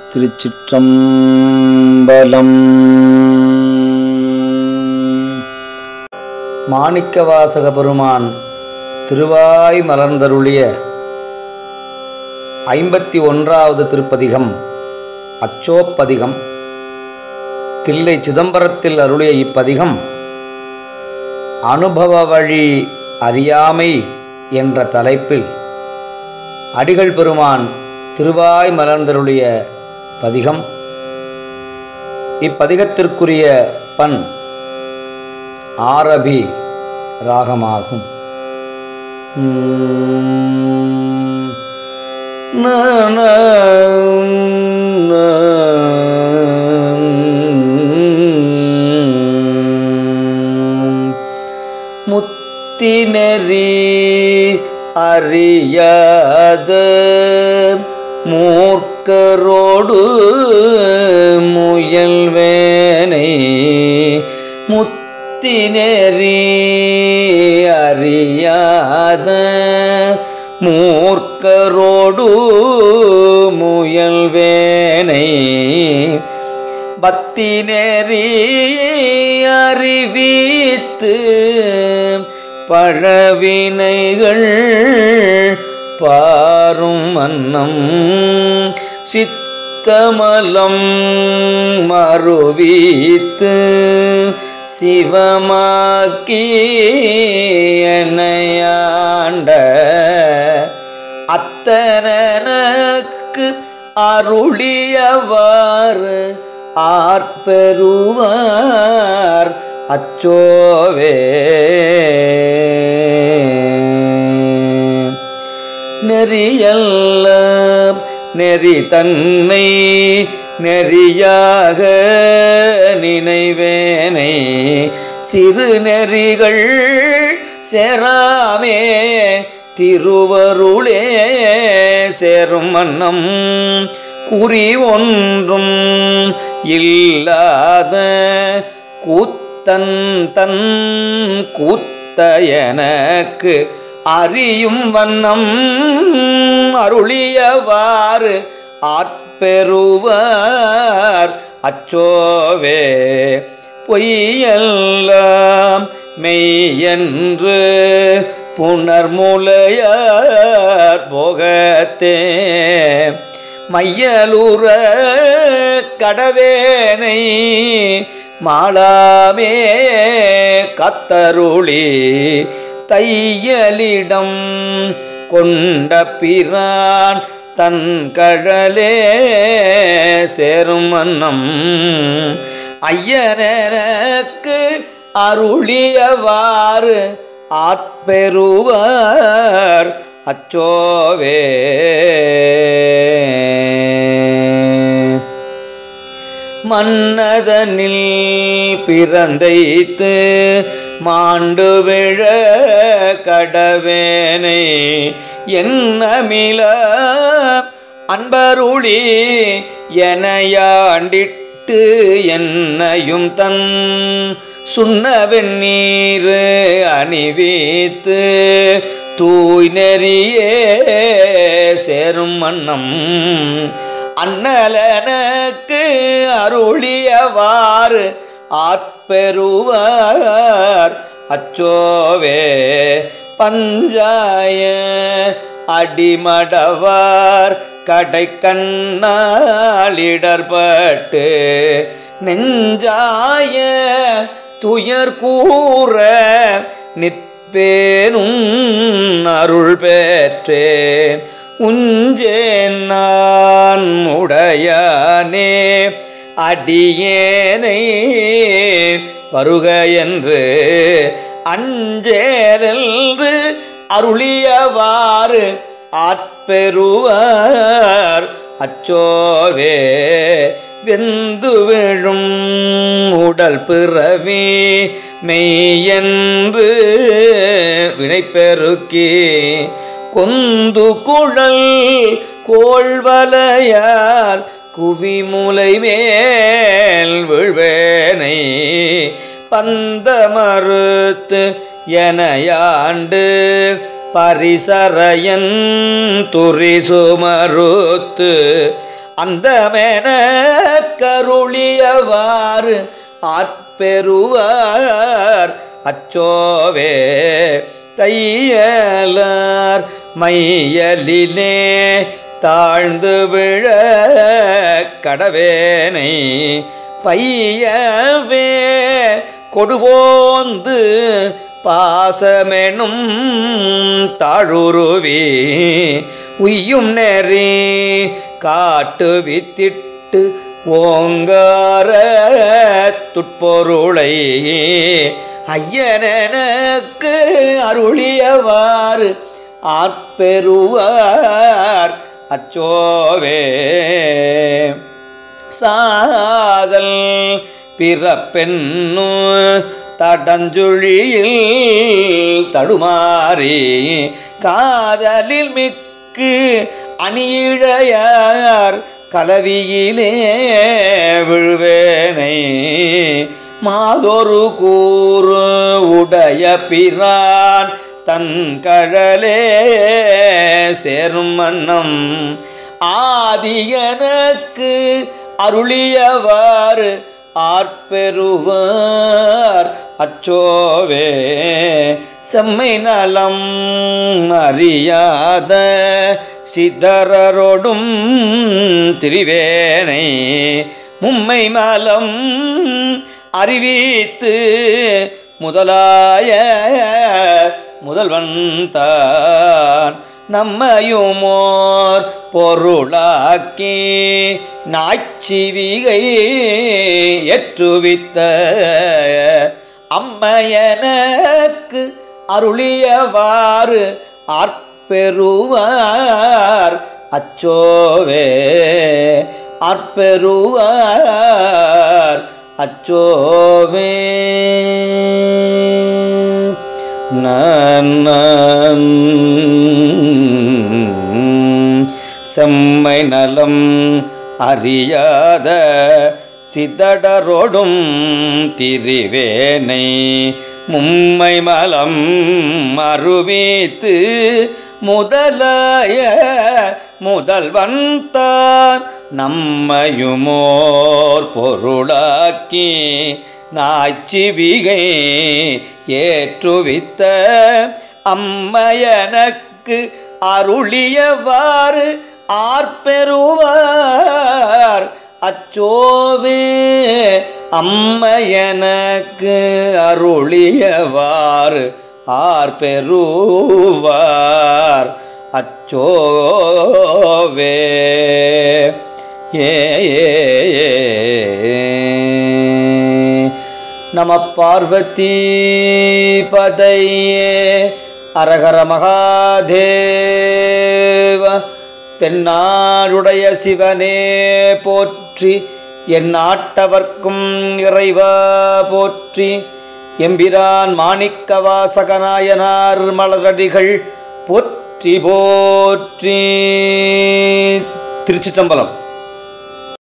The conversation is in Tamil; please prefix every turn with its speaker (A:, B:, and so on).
A: திருச்சிற்றம்பலம் மாணிக்கவாசக பெருமான் திருவாய் மலர்ந்தருளிய ஐம்பத்தி ஒன்றாவது திருப்பதிகம் அச்சோப்பதிகம் தில்லை சிதம்பரத்தில் அருளிய இப்பதிகம் அனுபவ வழி அறியாமை என்ற தலைப்பில் அடிகள் பெருமான் திருவாய் மலர்ந்தருளிய பதிகம் இப்பதிகத்திற்குரிய பண் ஆரபி ராகமாகும் உம், ந, ந, ந. முத்தி நெறி அறியாத மூர்க்கரோடு முயல்வேனை முத்தி நெறி அறியாத மூர்க்கரோடு முயல்வேனை பக்தி நெறி அறிவித்து பழவினைகள் பாரும் வண்ணம் சித்தமலம் மறுவித்து சிவமாக்கி என்னையாண்ட அத்தனக்கு அருளியவாறு ஆர்ப்பெறுவார் அச்சோவே நெறியல்ல நெறி தன்னை நெறியாக நினைவேனை சிறு நெறிகள் சேராமே திருவருளே சேரும் வண்ணம் குறி ஒன்றும் இல்லாத கூத்தன் தன் கூத்த எனக்கு அறியும் வண்ணம் அருளியவாறு ஆட்பெறுவார் அச்சோவே பொய்யெல்லாம் மெய்யென்று புனர்முலையார் போகத்தே மையலூர கடவேனை மாளாமே கத்தருளி தையலிடம் கொண்ட பிரான் தன் கழலே சேரும் வண்ணம் ஐயனக்கு அருளியவாறு ஆட்பெறுவார் அச்சோவே மன்னதனில் பிறந்தைத்து மாண்டு விழ கடவேனை என்னமில அன்பருளி எனையாண்டிட்டு என்னையும் தன் சுண்ண வெந்நீர் அணிவித்து தூய் நெறியே சேரும் வண்ணம் அண்ணலனுக்கு அருளியவாறு ஆட்பெறுவார் அச்சோவே பஞ்சாய அடிமடவார் கடை கண்ணாளிடர்பட்டு நெஞ்சாய துயர் கூற நிற்பேனும் அருள் பெற்றேன் உஞ்சேன் நான் உடையானே அடியேனை வருக என்று அஞ்சேலென்று அருளியவாறு ஆட்பெறுவார் அச்சோவே வெந்து விழும் உடல் பிறவி மெய்யென்று வினைப்பெருக்கி கொந்து குழல் கோள்வலையார் குவிமுலை மேல் விழ்வேனை பந்த மறுத்து எனையாண்டு பரிசரையன் துரிசுமறுத்து அந்தமென கருளியவாறு ஆட்பெறுவார் அச்சோவே தையலார் மையலிலே தாழ்ந்து விழ கடவேனை பையவே கொடுபோந்து பாசமெனும் தாழுருவி உய்யும் நெறி காட்டு வித்திட்டு ஓங்கார துட்பொருளை ஐயனக்கு அருளியவாறு ஆட்பெறுவார் அச்சோவே சாதல் பிறப்பென்னு தடஞ்சுழியில் தடுமாறி காதலில் மிக்கு அணியிழையார் கலவியிலே விழுவேனை மாதொரு கூறு உடைய பிரான் தன் கழலே சேரும் வண்ணம் ஆதியனக்கு அருளியவாறு ஆர்பெறுவார் அச்சோவே செம்மை நலம் அறியாத சிதறரொடும் திரிவேனை மும்மை மலம் அறிவித்து முதலாய முதல்வன் தான் நம்மையுமோர் பொருளாக்கி நாய்ச்சிவிகை ஏற்றுவித்த அம்மையனக்கு அருளியவாறு ஆர்பெறுவார் அச்சோவே ஆர்பெறுவார் அச்சோவே நான் செம்மை நலம் அறியாத சிதடரோடும் திரிவேனை மும்மை மலம் மறுவித்து முதலாய முதல்வன் தான் நம்மையுமோர் பொருளாக்கி நாய்ச்சிவிகை ஏற்றுவித்த அம்மையனக்கு அருளியவாறு ஆர்பெறுவார் அச்சோவே அம்மையனக்கு அருளியவாறு ஆர்பெறுவார் அச்சோவே ஏ நம பார்வதி பதையே அரகர மகாதேவ தென்னாடுடைய சிவனே போற்றி என் நாட்டவர்க்கும் இறைவா போற்றி எம்பிரான் மாணிக்க வாசகநாயனார் மலரடிகள் போற்றி போற்றி திருச்சிற்றம்பலம்